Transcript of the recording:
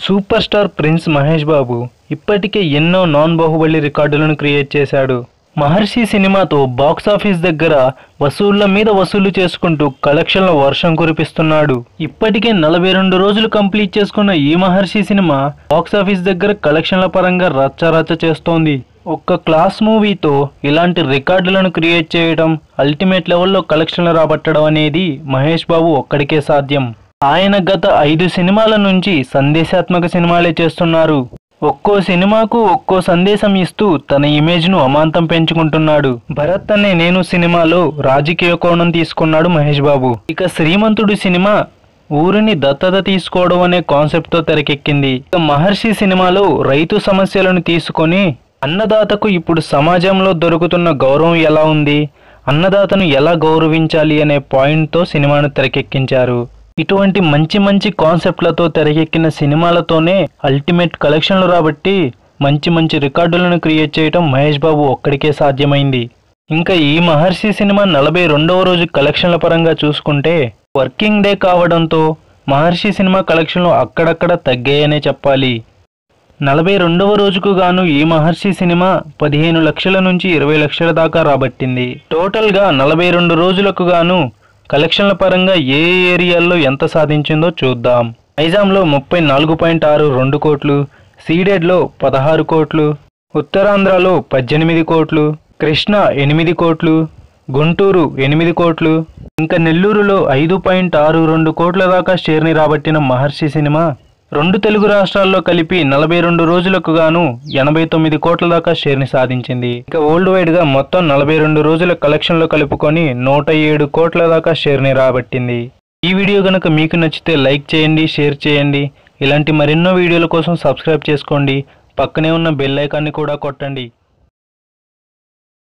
super star prince Mahesh Babu ఇప్పటికే ఎన్నో non Baahubali రికార్డులను క్రియేట్ చేశాడు మహర్షి సినిమాతో బాక్సాఫీస్ దగ్గర వసూళ్ల మీద వసూలు చేసుకుంటూ కలెక్షన్ల వర్షం కురిపిస్తున్నాడు ఇప్పటికే నలభై రెండు రోజులు కంప్లీట్ చేసుకున్న ఈ మహర్షి సినిమా బాక్సాఫీస్ దగ్గర కలెక్షన్ల పరంగా రచ్చ రచ్చ చేస్తోంది ఒక్క క్లాస్ మూవీతో ఇలాంటి రికార్డులను క్రియేట్ చేయడం అల్టిమేట్ లెవెల్లో కలెక్షన్లు రాబట్టడం అనేది మహేష్ బాబు ఒక్కడికే సాధ్యం ఆయన గత ఐదు సినిమాల నుంచి సందేశాత్మక సినిమాలే చేస్తున్నారు ఒక్కో సినిమాకు ఒక్కో సందేశం ఇస్తూ తన ఇమేజ్ను అమాంతం పెంచుకుంటున్నాడు భరత్ అనే నేను సినిమాలో రాజకీయ కోణం తీసుకున్నాడు మహేష్ బాబు ఇక శ్రీమంతుడు సినిమా ఊరిని దత్తత తీసుకోవడం అనే కాన్సెప్ట్తో తెరకెక్కింది ఇక మహర్షి సినిమాలో రైతు సమస్యలను తీసుకొని అన్నదాతకు ఇప్పుడు సమాజంలో దొరుకుతున్న గౌరవం ఎలా ఉంది అన్నదాతను ఎలా గౌరవించాలి అనే పాయింట్తో సినిమాను తెరకెక్కించారు ఇటువంటి మంచి మంచి కాన్సెప్ట్లతో తెరకెక్కిన సినిమాలతోనే అల్టిమేట్ కలెక్షన్లు రాబట్టి మంచి మంచి రికార్డులను క్రియేట్ చేయటం మహేష్ బాబు ఒక్కడికే సాధ్యమైంది ఇంకా ఈ మహర్షి సినిమా నలభై రెండవ రోజు కలెక్షన్ల పరంగా చూసుకుంటే వర్కింగ్ డే కావడంతో మహర్షి సినిమా కలెక్షన్లు అక్కడక్కడ తగ్గాయనే చెప్పాలి నలభై రెండవ రోజుకు గాను ఈ మహర్షి సినిమా పదిహేను లక్షల నుంచి ఇరవై లక్షల దాకా రాబట్టింది టోటల్గా నలభై రెండు రోజులకు గాను కలెక్షన్ల పరంగా ఏ ఏ ఏరియాల్లో ఎంత సాధించిందో చూద్దాం నైజాంలో ముప్పై నాలుగు పాయింట్ ఆరు రెండు కోట్లు సీడెడ్లో పదహారు కోట్లు ఉత్తరాంధ్రలో పద్దెనిమిది కోట్లు కృష్ణ ఎనిమిది కోట్లు గుంటూరు ఎనిమిది కోట్లు ఇంకా నెల్లూరులో ఐదు పాయింట్ ఆరు రెండు కోట్ల దాకా షేర్ని రాబట్టిన మహర్షి సినిమా రెండు తెలుగు రాష్ట్రాల్లో కలిపి నలభై రెండు రోజులకు గాను ఎనభై తొమ్మిది కోట్ల దాకా షేర్ని సాధించింది ఇక వరల్డ్ వైడ్ గా మొత్తం నలభై రెండు రోజుల కలెక్షన్లో కలుపుకొని నూట ఏడు కోట్ల దాకా షేర్ని రాబట్టింది ఈ వీడియో కనుక మీకు నచ్చితే లైక్ చేయండి షేర్ చేయండి ఇలాంటి మరెన్నో వీడియోల కోసం సబ్స్క్రైబ్ చేసుకోండి పక్కనే ఉన్న బెల్ ఐకాన్ని కూడా కొట్టండి